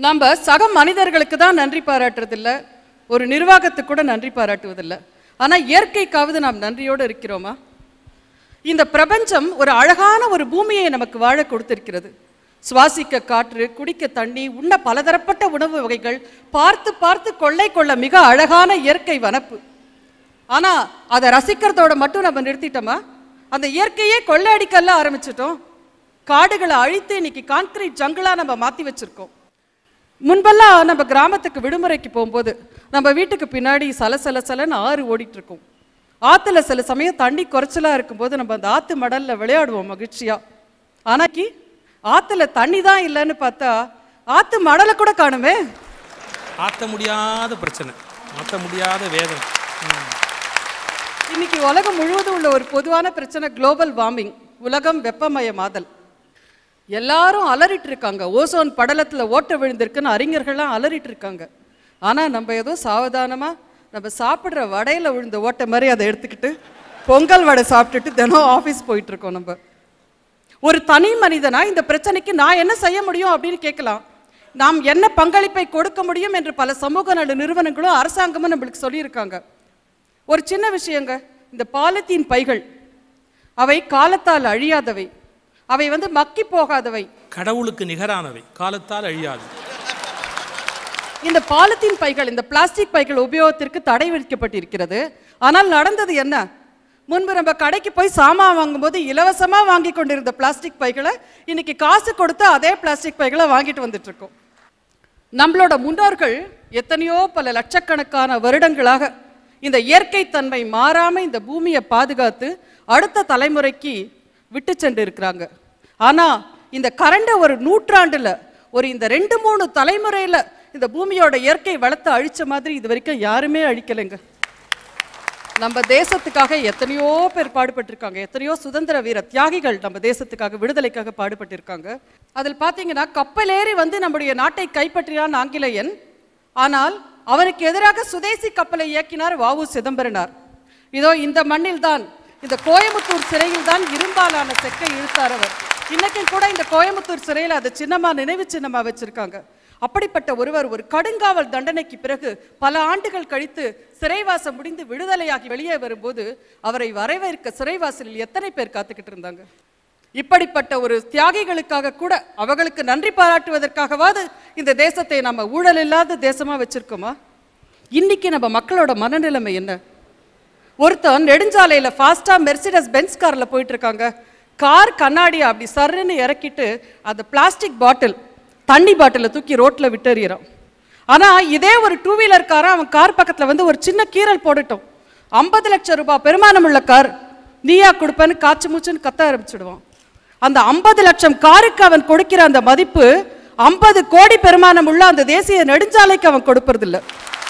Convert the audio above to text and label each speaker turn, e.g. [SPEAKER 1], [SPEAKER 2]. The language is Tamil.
[SPEAKER 1] நம்ம சக மனிதர்களுக்கு தான் நன்றி பாராட்டுறதில்ல ஒரு நிர்வாகத்துக்கு கூட நன்றி பாராட்டுவதில்லை ஆனா இயற்கைக்காவது நாம் நன்றியோடு இருக்கிறோமா இந்த பிரபஞ்சம் ஒரு அழகான ஒரு பூமியை நமக்கு வாழ கொடுத்திருக்கிறது சுவாசிக்க காற்று குடிக்க தண்ணி உண்ண பலதரப்பட்ட உணவு வகைகள் பார்த்து பார்த்து கொள்ளை கொள்ள மிக அழகான இயற்கை வனப்பு ஆனா அதை ரசிக்கிறதோட மட்டும் நம்ம நிறுத்திட்டோமா அந்த இயற்கையே கொள்ளையடிக்கல ஆரம்பிச்சிட்டோம் காடுகளை அழித்து இன்னைக்கு கான்கிரீட் ஜங்கிளா நம்ம மாத்தி வச்சிருக்கோம் முன்பெல்லாம் நம்ம கிராமத்துக்கு விடுமுறைக்கு போகும்போது நம்ம வீட்டுக்கு பின்னாடி சல சல சலன்னு ஆறு ஓடிட்டு இருக்கும் ஆத்துல சில சமயம் தண்ணி குறைச்சலா இருக்கும்போது நம்ம அந்த ஆத்து மடல்ல விளையாடுவோம் மகிழ்ச்சியா ஆனாக்கி ஆத்துல தண்ணி தான் இல்லைன்னு பார்த்தா ஆத்து மடலை கூட காணுமே
[SPEAKER 2] ஆற்ற முடியாத பிரச்சனை மாற்ற முடியாத வேதனை ம்.
[SPEAKER 1] இன்னைக்கு உலகம் முழுவதும் உள்ள ஒரு பொதுவான பிரச்சனை குளோபல் வார்மிங் உலகம் வெப்பமயமாதல் எல்லாரும் அலறிட்டு இருக்காங்க ஓசோன் படலத்துல ஓட்டை விழுந்திருக்குன்னு அறிஞர்கள்லாம் அலறிட்டு இருக்காங்க ஆனா நம்ம ஏதோ சாவதானமா நம்ம சாப்பிடுற வடையில விழுந்த ஓட்டை மாதிரி அதை எடுத்துக்கிட்டு பொங்கல் வடை சாப்பிட்டுட்டு தினம் ஆபீஸ் போயிட்டு இருக்கோம் நம்ம ஒரு தனி மனிதனா இந்த பிரச்சனைக்கு நான் என்ன செய்ய முடியும் அப்படின்னு கேட்கலாம் நாம் என்ன பங்களிப்பை கொடுக்க முடியும் என்று பல சமூக நல நிறுவனங்களும் அரசாங்கமும் நம்மளுக்கு சொல்லியிருக்காங்க ஒரு சின்ன விஷயங்க இந்த பாலித்தீன் பைகள் அவை காலத்தால் அழியாதவை அவை வந்து மக்கி போகாதவை
[SPEAKER 2] கடவுளுக்கு நிகரானவை காலத்தால் அழியாது
[SPEAKER 1] இந்த பாலித்தீன் பைகள் இந்த பிளாஸ்டிக் பைகள் உபயோகத்திற்கு தடை விதிக்கப்பட்டிருக்கிறது ஆனால் நடந்தது என்ன முன்பு நம்ம கடைக்கு போய் சாமான் வாங்கும்போது இலவசமா வாங்கி கொண்டிருந்த பிளாஸ்டிக் பைகளை இன்னைக்கு காசு கொடுத்து அதே பிளாஸ்டிக் பைகளை வாங்கிட்டு வந்துட்டு இருக்கோம் நம்மளோட முன்னோர்கள் எத்தனையோ பல லட்சக்கணக்கான வருடங்களாக இந்த இயற்கை தன்மை மாறாம இந்த பூமியை பாதுகாத்து அடுத்த தலைமுறைக்கு விட்டு சென்று இருக்கிறாங்க ஆனா இந்த கரண்ட ஒரு நூற்றாண்டுல ஒரு இந்த ரெண்டு மூணு தலைமுறையில இந்த பூமியோட இயற்கை வளத்தை அழிச்ச மாதிரி இது வரைக்கும் யாருமே அழிக்கலைங்க நம்ம தேசத்துக்காக எத்தனையோ பேர் பாடுபட்டிருக்காங்க எத்தனையோ சுதந்திர வீர தியாகிகள் நம்ம தேசத்துக்காக விடுதலைக்காக பாடுபட்டிருக்காங்க அதில் பார்த்தீங்கன்னா கப்பலேறி வந்து நம்முடைய நாட்டை கைப்பற்றினான் ஆங்கிலேயன் ஆனால் அவனுக்கு எதிராக சுதேசி கப்பலை இயக்கினார் வாவு சிதம்பரனார் இதோ இந்த மண்ணில் தான் இந்த கோயம்புத்தூர் சிறையில் தான் இரும்பாலான செக்கை இழுத்தார் அவர் இன்னைக்கும் கூட இந்த கோயம்புத்தூர் சிறையில் அதை சின்னமா நினைவு சின்னமா வச்சிருக்காங்க அப்படிப்பட்ட ஒருவர் ஒரு கடுங்காவல் தண்டனைக்கு பிறகு பல ஆண்டுகள் கழித்து சிறைவாசம் முடிந்து விடுதலையாகி வெளியே வரும்போது அவரை வரவேற்க சிறைவாசலில் எத்தனை பேர் காத்துக்கிட்டு இருந்தாங்க இப்படிப்பட்ட ஒரு தியாகிகளுக்காக கூட அவர்களுக்கு நன்றி பாராட்டுவதற்காகவாது இந்த தேசத்தை நம்ம ஊழல் இல்லாத தேசமா வச்சிருக்கோமா இன்னைக்கு நம்ம மக்களோட மனநிலைமை என்ன ஒருத்தன் நெடுஞ்சாலையில ஃபாஸ்டா மெர்சிடஸ் பென்ஸ் கார்ல போயிட்டு இருக்காங்க கார் கண்ணாடியை அப்படி சர்ன்னு இறக்கிட்டு அந்த பிளாஸ்டிக் பாட்டில் தண்ணி பாட்டிலை தூக்கி ரோட்ல விட்டெறியறான் ஆனா இதே ஒரு டூ வீலர் காரன் அவன் கார் பக்கத்துல வந்து ஒரு சின்ன கீறல் போடட்டும் ஐம்பது லட்சம் ரூபாய் பெருமானம் உள்ள கார் நீயா கொடுப்பேன்னு காய்ச்சி மூச்சுன்னு கத்த ஆரம்பிச்சிடுவான் அந்த ஐம்பது லட்சம் காருக்கு அவன் கொடுக்கிற அந்த மதிப்பு ஐம்பது கோடி பெருமானம் உள்ள அந்த தேசிய நெடுஞ்சாலைக்கு அவன் கொடுப்பதில்லை